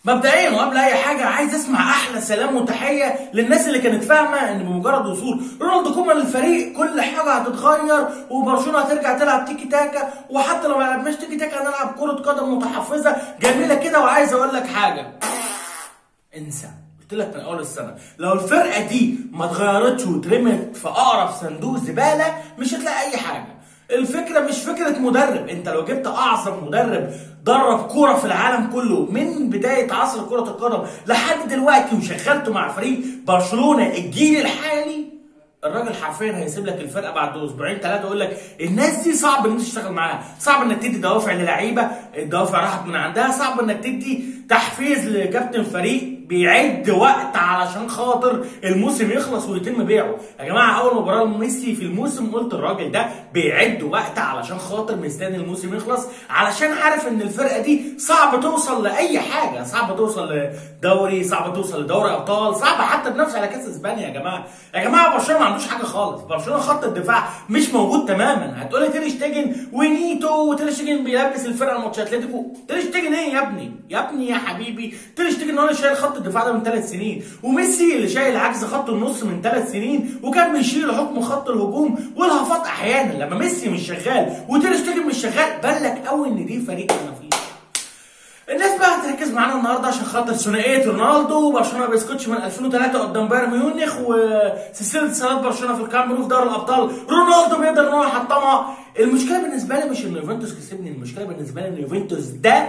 مبدئيا وقبل اي حاجه عايز اسمع احلى سلام وتحيه للناس اللي كانت فاهمه ان بمجرد وصول رونالدو كومان للفريق كل حاجه هتتغير وبرشلونه هترجع تلعب تيكي تاكا وحتى لو ما لعبناش تيكي تاكا هنلعب كره قدم متحفزه جميله كده وعايز اقول لك حاجه انسى قلت لك من اول السنه لو الفرقه دي ما اتغيرتش واترمت في اقرب صندوق زباله مش هتلاقي اي حاجه الفكره مش فكره مدرب انت لو جبت اعظم مدرب درب كوره في العالم كله من بدايه عصر كره القدم لحد دلوقتي وشغلته مع فريق برشلونه الجيل الحالي الراجل حرفيا هيسيب لك الفرقه بعد اسبوعين ثلاثه يقول لك الناس دي صعب ان انت تشتغل معاها، صعب انك تدي دوافع للعيبه، الدوافع راحت من عندها، صعب انك تدي تحفيز لكابتن فريق بيعد وقت علشان خاطر الموسم يخلص ويتم بيعه، يا جماعه اول مباراه ميسي في الموسم قلت الراجل ده بيعد وقت علشان خاطر مستني الموسم يخلص علشان عارف ان الفرقه دي صعب توصل لاي حاجه، صعب توصل لدوري، صعب توصل لدوري ابطال، صعب حتى تنافس على كاس اسبانيا يا جماعه، يا جماعه برشلونه ما عندوش حاجه خالص، برشلونه خط الدفاع مش موجود تماما، هتقولي تير شتيجن ونيتو وتير شتيجن بيلبس الفرقه ماتش اتلتيكو، تير شتيجن ايه يا ابني؟ يا ابني يا حبيبي، تير شتيجن هو اللي شايل خط الدفاع ده من ثلاث سنين، وميسي اللي شايل عجز خط النص من ثلاث سنين، وكان بيشيل حكم خط الهجوم والهفات احيانا، لما ميسي مش شغال وتير شتيجن مش شغال بالك قوي ان دي فريق ما فيش. الناس بقى هتركز معانا النهارده عشان خاطر ثنائيه رونالدو وبرشلونه بيسكتش من 2003 قدام بايرن ميونخ وسلسله صالات برشلونه في الكامب نو في دوري الابطال رونالدو بيقدر ان هو يحطمها المشكله بالنسبه لي مش ان يوفنتوس كسبني المشكله بالنسبه لي ان يوفنتوس ده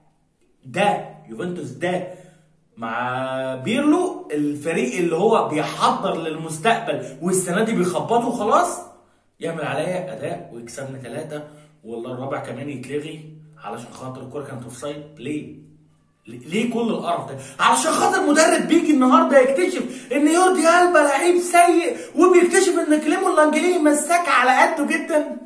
ده يوفنتوس ده مع بيرلو الفريق اللي هو بيحضر للمستقبل والسنه دي بيخبطه خلاص يعمل عليا اداء ويكسبني ثلاثه والله الرابع كمان يتلغي علشان خاطر الكوره كانت اوف سايد ليه؟ ليه كل القرف ده؟ علشان خاطر مدرب بيجي النهارده يكتشف ان يوردي البا لعيب سيء وبيكتشف ان كليمون لانجليني مساك على قده جدا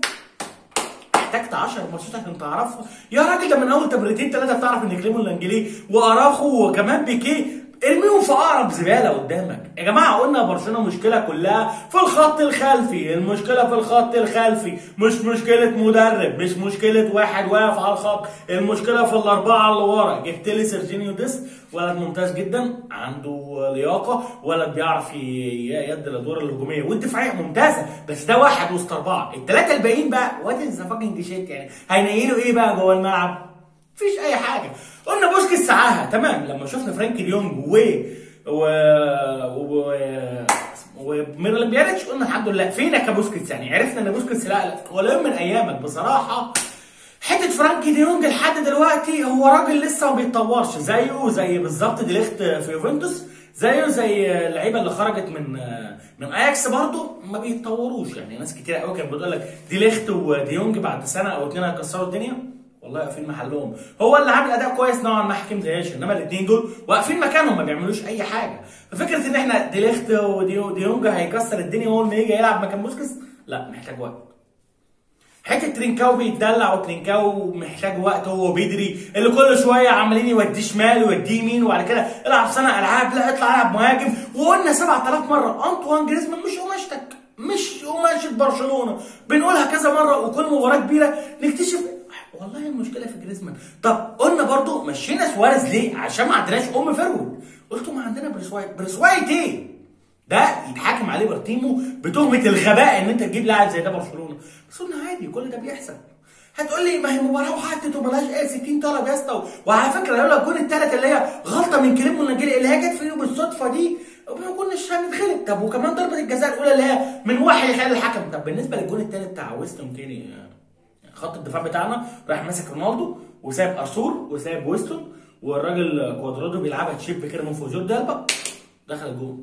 احتجت 10 ماتشات عشان تعرفها يا راجل ده من اول تمرينتين ثلاثه بتعرف ان كليمون لانجلي واراخو وكمان بيكيه ارميهم في اقرب زباله قدامك يا جماعه قلنا برشلونه مشكله كلها في الخط الخلفي المشكله في الخط الخلفي مش مشكله مدرب مش مشكله واحد واقف على الخط المشكله في الاربعه اللي ورا جبت لي سيرجينيو ديست ولد ممتاز جدا عنده لياقه ولد بيعرف يد الادوار الهجوميه والدفاعيه ممتازه بس ده واحد وسط اربعه الثلاثه الباقيين بقى وات از فاكينج شيت يعني هينيلوا ايه بقى جوه الملعب مفيش اي حاجه قلنا بوسكيتس سعاها تمام لما شفنا فرانكي ديونج و و و وميرلين بيانيتش قلنا الحمد لله فينك يا بوسكيتس يعني عرفنا ان بوسكيتس لا ولا يوم من ايامك بصراحه حته فرانكي ديونج لحد دلوقتي هو راجل لسه ما بيتطورش زيه زي بالظبط ديليخت في يوفنتوس زيه زي اللعيبه اللي خرجت من من اياكس برضه ما بيتطوروش يعني ناس كتير قوي كانت بتقول لك ديليخت وديونج بعد سنه او اتنين هيكسروا الدنيا والله واقفين محلهم هو اللي عامل اداء كويس نوعا ما حكيم زياش انما الاثنين دول واقفين مكانهم ما بيعملوش اي حاجه ففكره ان احنا ديليخت وديونج هيكسر الدنيا اول ما يجي يلعب مكان بوسكس لا محتاج وقت حته ترينكاو بيتدلع وترينكاو محتاج وقت هو بيدري اللي كل شويه عمالين يوديه شمال ويوديه يمين وبعد كده العب صانع العاب لا اطلع العب مهاجم وقلنا 7000 مره انطوان جريزمان مش قماشتك مش قماشة برشلونه بنقولها كذا مره وكل مباراه كبيره نكتشف والله المشكله في جريزمان طب قلنا برضو مشينا سواريز ليه عشان ما عندناش ام فيرود قلتوا ما عندنا بريسوايت بريسوايت ايه ده يتحاكم عليه برتيمو بتهمه الغباء ان انت تجيب لاعب زي ده برشلونه بس قلنا عادي كل ده بيحصل هتقول لي ما هي مباراه وحطت وملهاش ايه 60 طلب يا اسطى وعلى فكره لولا الجون الثالث اللي هي غلطه من كليمون نيجيري اللي هي جت فيه بالصدفه دي ما كناش هنتغلب طب وكمان ضربه الجزاء الاولى اللي هي من واحد يخلي الحكم طب بالنسبه للجون الثالث بتاع ويستون كيني خط الدفاع بتاعنا راح ماسك رونالدو وساب ارسول وساب ويستون والراجل كوادرادو بيلعبها تشيب كده من فوق جورد البا دخل الجول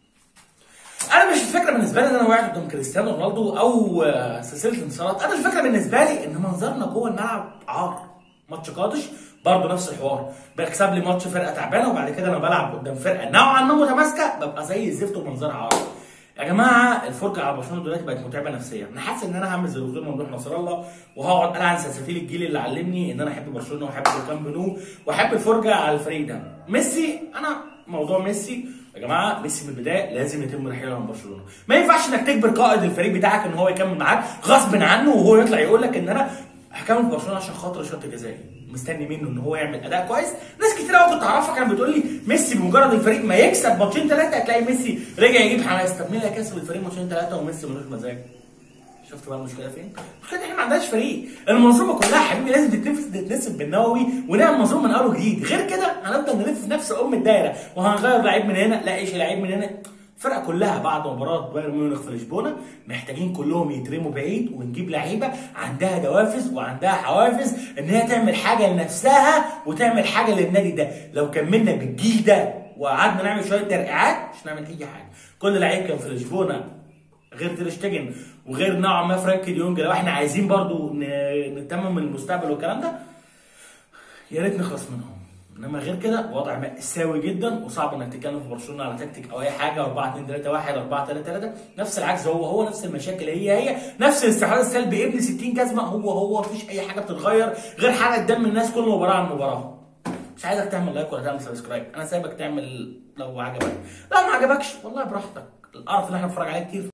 انا مش الفكره بالنسبه لي ان انا وقعت قدام كريستيانو رونالدو او سلسله انتصارات انا الفكره بالنسبه لي ان منظرنا جوه الملعب عار ماتش قادش برضه نفس الحوار بكسب لي ماتش فرقه تعبانه وبعد كده انا بلعب قدام فرقه نوعا ما متماسكه ببقى زي الزفت ومنظرها عار يا جماعه الفرجه على برشلونه دلوقتي بقت متعبه نفسيا انا حاسس ان انا هعمل زي دكتور ممدوح نصر الله وهقعد العن سلسفيل الجيل اللي علمني ان انا احب برشلونه واحب الكامب نو واحب الفرجه على الفريق ده ميسي انا موضوع ميسي يا جماعه ميسي من البدايه لازم يتم رحيله من برشلونه ما ينفعش انك تجبر قائد الفريق بتاعك ان هو يكمل معاك غصب عنه وهو يطلع يقول لك ان انا هكمل في برشلونه عشان خاطر الشوط الجزائي مستني منه ان هو يعمل اداء كويس ناس كتير قوي كنت اعرفها كانت بتقول لي ميسي بمجرد الفريق ما يكسب ماتشين ثلاثه هتلاقي ميسي رجع يجيب حماس طب مين اللي هيكسب الفريق ماتشين ثلاثه وميسي ملوش مزاج شفت بقى المشكله فين؟ المشكله احنا ما عندناش فريق، المنظومه كلها حبيبي لازم تتنفس تتنسب بالنووي ونعمل منظومه من اول وجديد، غير كده هنفضل نلف في نفس ام الدايره وهنغير لعيب من هنا لا ايش لعيب من هنا الفرقه كلها بعد مباراه بايرن ميونخ في لشبونه محتاجين كلهم يترموا بعيد ونجيب لعيبه عندها دوافز وعندها حوافز ان هي تعمل حاجه لنفسها وتعمل حاجه للنادي ده لو كملنا بالجيل ده وقعدنا نعمل شويه ترقيعات مش نعمل اي حاجه كل لعيب كان في لشبونه غير تير شتيجن وغير نوعا ما فرانك ديونج لو احنا عايزين برضو نتمم المستقبل والكلام ده يا ريت نخلص منهم انما غير كده وضع مأساوي جدا وصعب انك تتكلم في برشلونه على تكتيك او اي حاجه 4 2 3 1 4 3 3 نفس العكس هو هو نفس المشاكل هي هي نفس الاستحواذ السلبي ابن 60 جزمه هو هو مفيش اي حاجه بتتغير غير حرقه دم الناس كل مباراه عن مباراه مش عايزك تعمل لايك ولا تعمل سبسكرايب انا سايبك تعمل لو عجبك لو ما عجبكش والله براحتك القرف اللي احنا بنتفرج عليه كتير